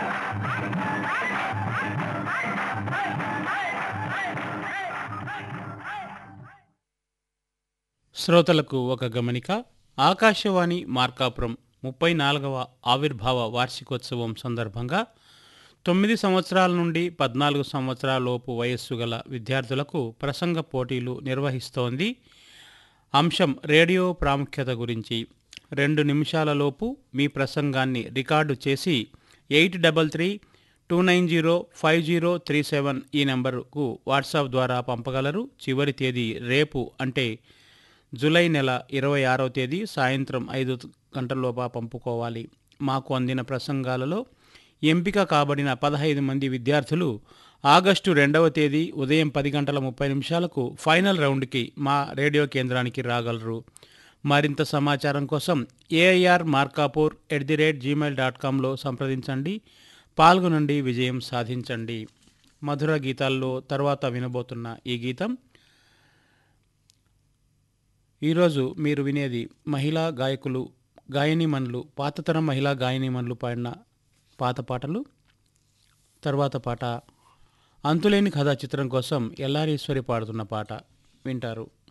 శ్రోతలకు ఒక గమనిక ఆకాశవాణి మార్కాపురం ముప్పై నాలుగవ ఆవిర్భావ వార్షికోత్సవం సందర్భంగా తొమ్మిది సంవత్సరాల నుండి పద్నాలుగు సంవత్సరాల లోపు వయస్సు గల విద్యార్థులకు ప్రసంగ పోటీలు నిర్వహిస్తోంది అంశం రేడియో ప్రాముఖ్యత గురించి రెండు నిమిషాలలోపు మీ ప్రసంగాన్ని రికార్డు చేసి eight double three two nine zero five zero three seven ఈ నెంబరుకు వాట్సాప్ ద్వారా పంపగలరు చివరి తేదీ రేపు అంటే జూలై నెల ఇరవై ఆరవ తేదీ సాయంత్రం ఐదు గంటలలోపా పంపుకోవాలి మాకు అందిన ప్రసంగాలలో ఎంపిక కాబడిన పదహైదు మంది విద్యార్థులు ఆగస్టు రెండవ తేదీ ఉదయం పది గంటల ముప్పై నిమిషాలకు ఫైనల్ రౌండ్కి మా రేడియో కేంద్రానికి రాగలరు మరింత సమాచారం కోసం AIR Markapur at the rate Gmail dot కామ్లో సంప్రదించండి పాల్గొనండి విజయం సాధించండి మధుర గీతాల్లో తర్వాత వినబోతున్న ఈ గీతం ఈరోజు మీరు వినేది మహిళా గాయకులు గాయనీమణులు పాతతరం మహిళా గాయనీమణులు పాడిన పాత పాటలు తర్వాత పాట అంతులేని కథ చిత్రం కోసం ఎల్లారీశ్వరి పాడుతున్న పాట వింటారు